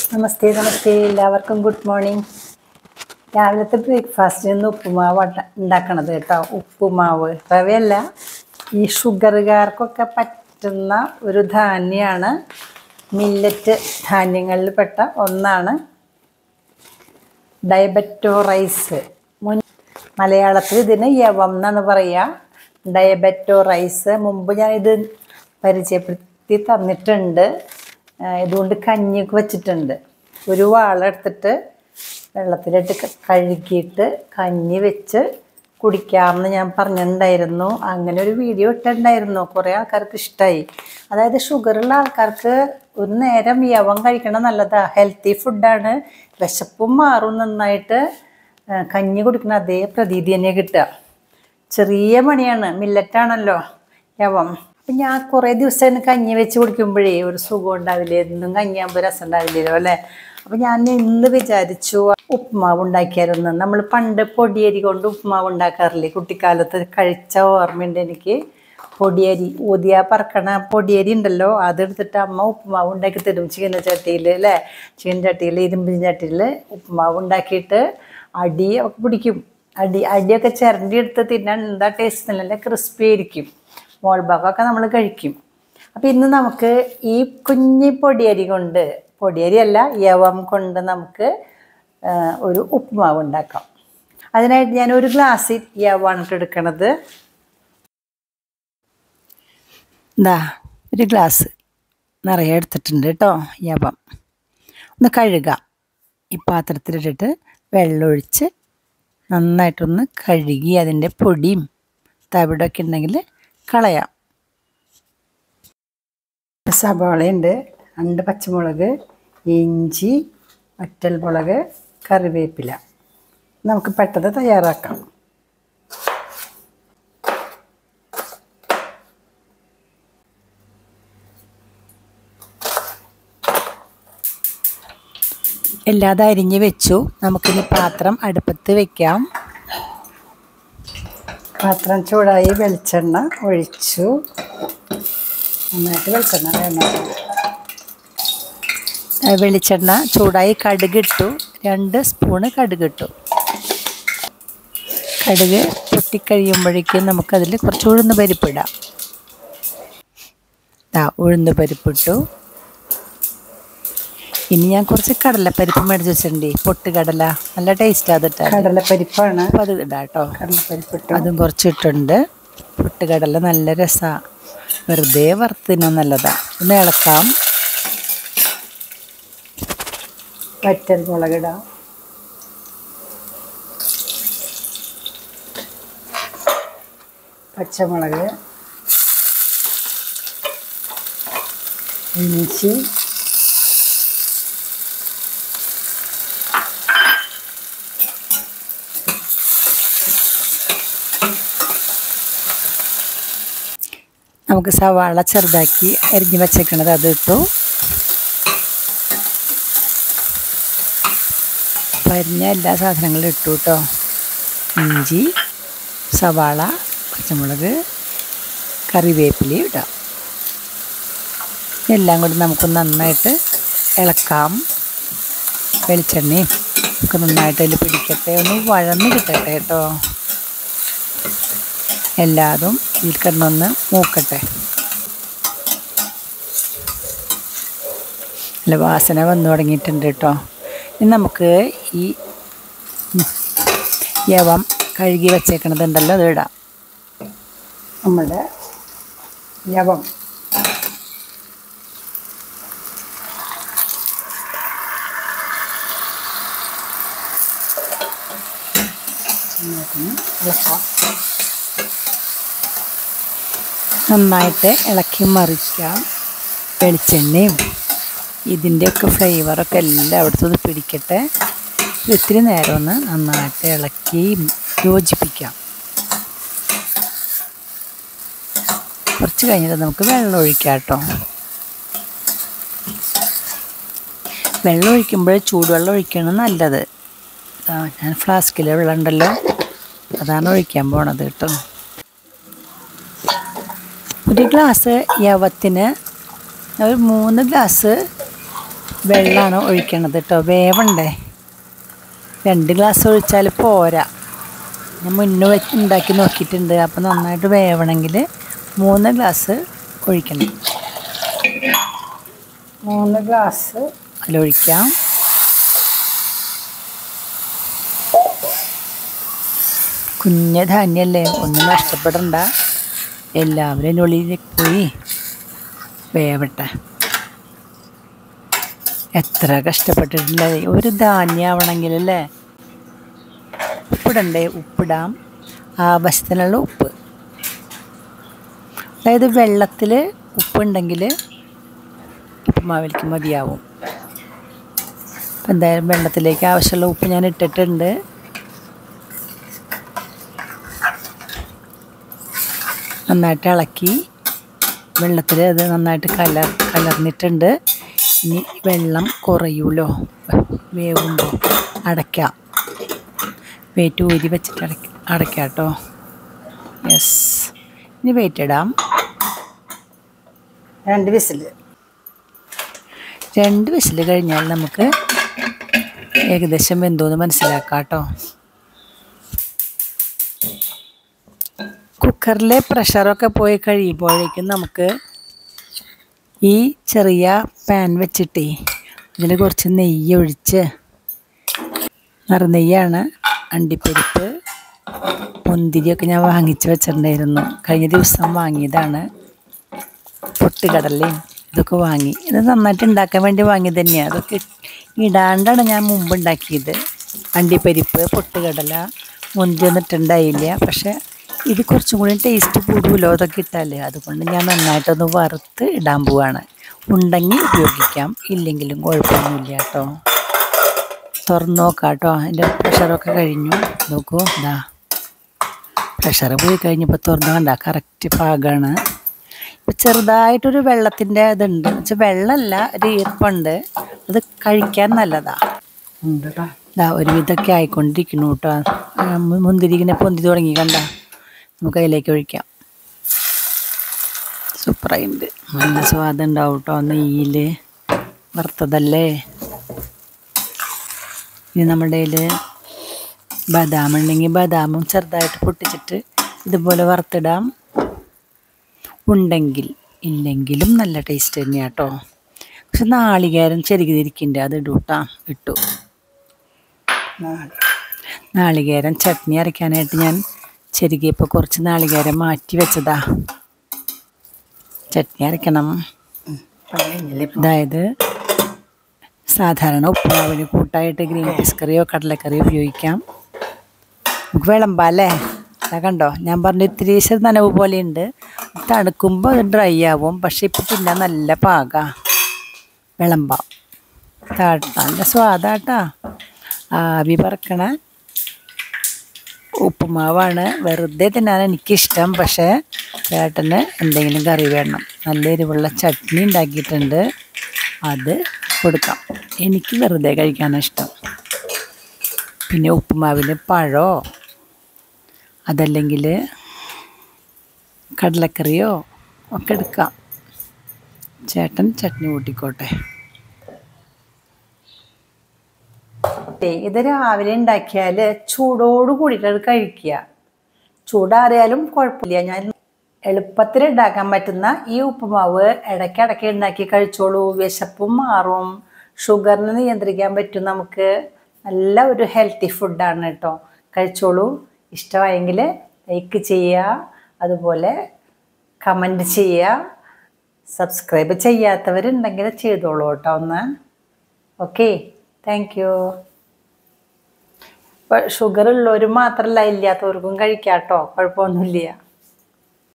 നമസ്തേ നമസ്തേ എല്ലാവർക്കും good morning രാവിലത്തെ ബ്രേക്ക്ഫാസ്റ്റിന് ഇന്ന് ഉപ്പുമാവ് ഉണ്ടാ- ഉണ്ടാക്കണത് കേട്ടോ ഉപ്പുമാവ് റവയല്ല ഈ ഷുഗറുകാർക്കൊക്കെ പറ്റുന്ന ഒരു ധാന്യമാണ് മില്ലറ്റ് ധാന്യങ്ങളിൽ പെട്ട ഒന്നാണ് ഡയബറ്റോ റൈസ് മുൻ മലയാളത്തിൽ ഇതിന് യവം എന്നാണ് പറയുക ഡയബറ്റോ റൈസ് മുമ്പ് ഞാൻ ഇത് പരിചയപ്പെടുത്തി തന്നിട്ടുണ്ട് ആ, ഇതുകൊണ്ട് കഞ്ഞിയൊക്കെ വെച്ചിട്ടുണ്ട് ഒരു വാള എടുത്തിട്ട് വെള്ളത്തിലിട്ട് ക- കഴുകിയിട്ട് കഞ്ഞി വെച്ച് കുടിക്കാമെന്ന് ഞാൻ പറഞ്ഞിട്ടുണ്ടായിരുന്നു അങ്ങനെ ഒരു വീഡിയോ ഇട്ടിട്ടുണ്ടായിരുന്നു കുറേ ആൾക്കാർക്ക് ഇഷ്ടമായി അതായത് ഷുഗറുള്ള ആൾക്കാർക്ക് ഒരു നേരം യവം കഴിക്കണം നല്ലതാണ് ഹെൽത്തി ഫുഡാണ് വിശപ്പും മാറും നന്നായിട്ട് ആ, കഞ്ഞി കുടിക്കുന്ന അതേ പ്രതീതി തന്നെ കിട്ടുക ചെറിയ മണിയാണ് മില്ലറ്റാണല്ലോ യവം അപ്പം ഞാൻ കുറേ ദിവസം കഞ്ഞി വെച്ച് കുടിക്കുമ്പോഴേ ഒരു സുഖം ഉണ്ടാവില്ല എന്നും കഞ്ഞിയാകുമ്പോൾ രസം ഉണ്ടാവില്ലല്ലോ അല്ലേ അപ്പം ഞാൻ ഇന്ന് വിചാരിച്ചു ഉപ്പുമാവ് ഉണ്ടാക്കിയായിരുന്നു നമ്മൾ പണ്ട് പൊടിയരി കൊണ്ട് ഉപ്പുമാവ് ഉണ്ടാക്കാറില്ലേ കുട്ടിക്കാലത്ത് കഴിച്ച ഓർമ്മയുണ്ട് എനിക്ക് പൊടിയരി ഊതിയ പറക്കണ പൊടിയരി ഉണ്ടല്ലോ അതെടുത്തിട്ട് അമ്മ ഉപ്പുമാവ് ഉണ്ടാക്കി തരും ചീനച്ചട്ടിയിൽ അല്ലേ ചീനച്ചട്ടിയിൽ ഇരുമ്പിൻ ചട്ടിയിൽ ഉപ്പുമാവ് ഉണ്ടാക്കിയിട്ട് അടി ഒക്കെ പിടിക്കും അടി അടിയൊക്കെ ചിരണ്ടി എടുത്ത് തിന്നാൻ എന്താ ടേസ്റ്റ് നല്ല ക്രിസ്പി ആയിരിക്കും മോൾ ഭാഗമൊക്കെ നമ്മൾ കഴിക്കും അപ്പം ഇന്ന് നമുക്ക് ഈ കുഞ്ഞി പൊടിയരി കൊണ്ട് പൊടിയരി അല്ല യവം കൊണ്ട് നമുക്ക് ആ, ഒരു ഉപ്പുമാവ് ഉണ്ടാക്കാം അതിനായിട്ട് ഞാൻ ഒരു ഗ്ലാസ് യവാണ് ഇട്ട് എടുക്കണത് എന്താ ഒരു ഗ്ലാസ് നിറയെ എടുത്തിട്ടുണ്ട് കേട്ടോ യവം ഒന്ന് കഴുകാം ഈ പാത്രത്തിലിട്ടിട്ട് വെള്ളമൊഴിച്ച് നന്നായിട്ടൊന്ന് കഴുകി അതിൻ്റെ പൊടിയും തവിടൊക്കെ ഉണ്ടെങ്കിൽ കളയാം സവാളയുണ്ട് രണ്ട് പച്ചമുളക് ഇഞ്ചി വറ്റൽമുളക് കറിവേപ്പില നമുക്ക് പെട്ടെന്ന് തയ്യാറാക്കാം എല്ലാതും അരിഞ്ഞ് വെച്ചു നമുക്കിനി പാത്രം അടുപ്പത്ത് വെക്കാം പാത്രം ചൂടായി വെളിച്ചെണ്ണ ഒഴിച്ചു നന്നായിട്ട് വെളിച്ചെണ്ണ വേണം ആ, വെളിച്ചെണ്ണ ചൂടായി കടുകിട്ടു രണ്ട് സ്പൂണ് കടുകിട്ടു കടുക് പൊട്ടിക്കഴിയുമ്പോഴേക്കും നമുക്കതിൽ കുറച്ച് ഉഴുന്ന് പരിപ്പിടാം ദാ ഉഴുന്ന് പരിപ്പിട്ടു ഇനി ഞാൻ കുറച്ച് കടലപ്പരിപ്പ് മേടിച്ച് വെച്ചിട്ടുണ്ട് പൊട്ടുകടല നല്ല ടേസ്റ്റ് അതിട്ട് കടലപ്പരിപ്പാണ് അപ്പോൾ അത് ഇടാം കേട്ടോ കടലപ്പരിപ്പ് അതും കുറച്ചിട്ടുണ്ട് പൊട്ടുകടല നല്ല രസമാണ് വെറുതെ വറുത്തിനാ നല്ലതാ ഒന്ന് ഇളക്കാം വറ്റൽ മുളകിടാം പച്ചമുളക് ഇഞ്ചി നമുക്ക് സവാള ചെറുതാക്കി അരിഞ്ഞ് വച്ചേക്കണത് അത് ഇട്ടു അരിഞ്ഞ എല്ലാ സാധനങ്ങളും ഇട്ടു കേട്ടോ ഇഞ്ചി സവാള പച്ചമുളക് കറിവേപ്പില ഇടാം എല്ലാം കൂടി നമുക്ക് നന്നായിട്ട് ഇളക്കാം വെളിച്ചെണ്ണയും ഒക്കെ നന്നായിട്ട് അതിൽ പിടിക്കട്ടെ ഒന്ന് വഴന്ന് കിട്ടട്ടെ കേട്ടോ എല്ലാതും ഇതിൽ കിടന്നൊന്ന് മൂക്കട്ടെ നല്ല വാസന വന്നു തുടങ്ങിയിട്ടുണ്ട് കേട്ടോ ഇനി നമുക്ക് ഈ ഉം, യവം കഴുകി വച്ചേക്കണതുണ്ടല്ലോ അത് ഇടാം നമ്മുടെ യവം നന്നായിട്ടൊന്ന് ഇളക്കാം നന്നായിട്ട് ഇളക്കി മറിക്കാം വെളിച്ചെണ്ണയും ഇതിൻ്റെയൊക്കെ ഫ്ലേവറൊക്കെ എല്ലായിടത്തും ഒന്ന് പിടിക്കട്ടെ ഇത് ഇത്തിരി നേരം ഒന്ന് നന്നായിട്ട് ഇളക്കി യോജിപ്പിക്കാം കുറച്ച് കഴിഞ്ഞിട്ട് നമുക്ക് വെള്ളം ഒഴിക്കാം കേട്ടോ വെള്ളം ഒഴിക്കുമ്പോൾ ചൂടുവെള്ളം ഒഴിക്കണം നല്ലത് ആ, ഞാൻ ഫ്ലാസ്കിൽ വെള്ളം ഉണ്ടല്ലോ അതാണ് ഒഴിക്കാൻ പോണത് കേട്ടോ ഒരു ഗ്ലാസ് യവത്തിന് ഒരു മൂന്ന് ഗ്ലാസ് വെള്ളമാണ് ഒഴിക്കണത് കേട്ടോ വേവണ്ടേ രണ്ട് ഗ്ലാസ് ഒഴിച്ചാൽ പോരാ ഞാൻ മുന്നേ വെച്ച് ഉണ്ടാക്കി നോക്കിയിട്ടുണ്ട് അപ്പോൾ നന്നായിട്ട് വേവണമെങ്കിൽ മൂന്ന് ഗ്ലാസ് ഒഴിക്കണം മൂന്ന് ഗ്ലാസ് അതിലൊഴിക്കാം കുഞ്ഞ ധാന്യല്ലേ ഒന്നും നഷ്ടപ്പെടണ്ട എല്ലാവരും അതിൻ്റെ ഉള്ളിലേക്ക് പോയി വേവട്ടെ എത്ര കഷ്ടപ്പെട്ടിട്ടില്ല ഒരു ധാന്യമാവണമെങ്കിൽ അല്ലേ ഉപ്പിടണ്ടേ ഉപ്പിടാം ആവശ്യത്തിനുള്ള ഉപ്പ് അതായത് വെള്ളത്തിൽ ഉപ്പുണ്ടെങ്കിൽ ഉപ്പുമാവിലേക്ക് മതിയാവും അപ്പം എന്തായാലും വെള്ളത്തിലേക്ക് ആവശ്യമുള്ള ഉപ്പ് ഞാൻ ഇട്ടിട്ടുണ്ട് നന്നായിട്ട് ഇളക്കി വെള്ളത്തിൽ അത് നന്നായിട്ട് കലർ കലർന്നിട്ടുണ്ട് ഇനി വെള്ളം കുറയൂലോ വേവുമ്പോൾ അടയ്ക്കാം വെയിറ്റ് ഊരി വെച്ചിട്ട് അടയ്ക്ക അടയ്ക്കാം കേട്ടോ യെസ് ഇനി വെയിറ്റ് ഇടാം രണ്ട് വിസിൽ രണ്ട് വിസിൽ കഴിഞ്ഞാൽ നമുക്ക് ഏകദേശം വെന്തോന്ന് മനസ്സിലാക്കാം കേട്ടോ കുക്കറിലെ പ്രഷറൊക്കെ പോയി കഴിയുമ്പോഴേക്കും നമുക്ക് ഈ ചെറിയ പാൻ വെച്ചിട്ടേ അതിൽ കുറച്ച് നെയ്യ് ഒഴിച്ച് നിറനെയ്യാണ് അണ്ടിപ്പരിപ്പ് മുന്തിരിയൊക്കെ ഞാൻ വാങ്ങിച്ച് വെച്ചിട്ടുണ്ടായിരുന്നു കഴിഞ്ഞ ദിവസം വാങ്ങിയതാണ് പൊട്ടുകടലയും ഇതൊക്കെ വാങ്ങി ഇത് നന്നായിട്ട് ഉണ്ടാക്കാൻ വേണ്ടി വാങ്ങിയത് തന്നെയാണ് അതൊക്കെ ഇടാണ്ടാണ് ഞാൻ മുമ്പ് ഉണ്ടാക്കിയത് അണ്ടിപ്പരിപ്പ് പൊട്ടുകടല മുന്തിരി ഒന്നും ഇട്ടുണ്ടായില്ല പക്ഷേ ഇത് കുറച്ചും കൂടി ടേസ്റ്റ് കൂടുമല്ലോ അതൊക്കെ ഇട്ടാൽ അതുകൊണ്ട് ഞാൻ നന്നായിട്ടൊന്ന് വറുത്ത് ഇടാൻ പോവാണ് ഉണ്ടെങ്കിൽ ഉപയോഗിക്കാം ഇല്ലെങ്കിലും കുഴപ്പമൊന്നുമില്ല കേട്ടോ തുറന്ന് നോക്കാം കേട്ടോ അതിൻ്റെ പ്രഷറൊക്കെ കഴിഞ്ഞു നോക്കൂ ഇതാ പ്രഷർ പോയി കഴിഞ്ഞപ്പോൾ തുറന്ന് കണ്ട കറക്റ്റ് പാകമാണ് ഇപ്പം ചെറുതായിട്ടൊരു വെള്ളത്തിൻ്റെ ഇതുണ്ട് വെച്ചാൽ വെള്ളമല്ല ഒരു ഈർപ്പുണ്ട് അത് കഴിക്കാൻ നല്ലതാ ഇതാ ഒരുവിധമൊക്കെ ആയിക്കൊണ്ടിരിക്കുന്നു കേട്ടോ ആ, മു- മുന്തിരി ഇങ്ങനെ പൊന്തി തുടങ്ങി കണ്ട നമുക്ക് അതിലേക്ക് ഒഴിക്കാം സൂപ്പറായിട്ടുണ്ട് നല്ല സ്വാദം ഉണ്ടാവും കേട്ടോ നെയ്യിൽ വറുത്തതല്ലേ ഇനി നമ്മുടെ കയ്യിൽ ബദാം ഉണ്ടെങ്കിൽ ബദാമും ചെറുതായിട്ട് പൊട്ടിച്ചിട്ട് ഇതുപോലെ വറുത്തിടാം ഉണ്ടെങ്കിൽ ഇല്ലെങ്കിലും നല്ല ടേസ്റ്റ് തന്നെയാണ് കേട്ടോ പക്ഷെ നാളികേരം ചെരുകിതിരിക്കുന്നുണ്ട് അത് ഇടൂട്ടാ ഇട്ടു നാളികേരം ചട്നി അരയ്ക്കാനായിട്ട് ഞാൻ ചെരുകിയപ്പോൾ കുറച്ച് നാളികേരം മാറ്റി വെച്ചതാ ചട്നി അരയ്ക്കണം അതായത് സാധാരണ ഉപ്പുമാവിന് കൂട്ടായിട്ട് ഗ്രീൻ പീസ് കറിയോ കടലക്കറിയോ ഉപയോഗിക്കാം നമുക്ക് വിളമ്പാം അല്ലേ അതാ കണ്ടോ ഞാൻ പറഞ്ഞ ഇത്തിരി ശരി നനവ് പോലെയുണ്ട് തണുക്കുമ്പോൾ അത് ഡ്രൈ ആവും പക്ഷെ ഇപ്പം പിന്നെ നല്ല പാക വിളമ്പാം താ- നല്ല സ്വാദാട്ടാ ആവി പറക്കണ ഉപ്പുമാവാണ് വെറുതെ തിന്നാൻ എനിക്കിഷ്ടം പക്ഷേ ചേട്ടന് എന്തെങ്കിലും കറി വേണം നല്ല എരിവുള്ള ചട്നി ഉണ്ടാക്കിയിട്ടുണ്ട് അത് കൊടുക്കാം എനിക്ക് വെറുതെ കഴിക്കാനാണ് ഇഷ്ടം പിന്നെ ഉപ്പുമാവിന് പഴമോ അതല്ലെങ്കിൽ കടലക്കറിയോ ഒക്കെ എടുക്കാം ചേട്ടൻ ചട്നി കൂട്ടിക്കോട്ടെ ഇത് രാവിലെ ഉണ്ടാക്കിയാൽ ചൂടോട് കൂടിയിട്ട് അത് കഴിക്കുക ചൂടാറിയാലും കുഴപ്പമില്ല ഞാൻ എളുപ്പത്തിൽ ഉണ്ടാക്കാൻ പറ്റുന്ന ഈ ഉപ്പുമാവ് ഇടയ്ക്കിടയ്ക്ക് ഉണ്ടാക്കി കഴിച്ചോളൂ വിശപ്പും മാറും ഷുഗറിന് നിയന്ത്രിക്കാൻ പറ്റും നമുക്ക് നല്ല ഒരു ഹെൽത്തി ഫുഡാണ് കേട്ടോ കഴിച്ചോളൂ ഇഷ്ടമായെങ്കിൽ ലൈക്ക് ചെയ്യുക അതുപോലെ കമൻറ്റ് ചെയ്യുക സബ്സ്ക്രൈബ് ചെയ്യാത്തവരുണ്ടെങ്കിൽ ചെയ്തോളൂ കേട്ടോ ഒന്ന് ഓക്കെ താങ്ക് യു ഇപ്പോൾ ഷുഗർ ഉള്ളവർ മാത്രമല്ല ഇല്ലാത്തവർക്കും കഴിക്കാം കേട്ടോ കുഴപ്പമൊന്നുമില്ല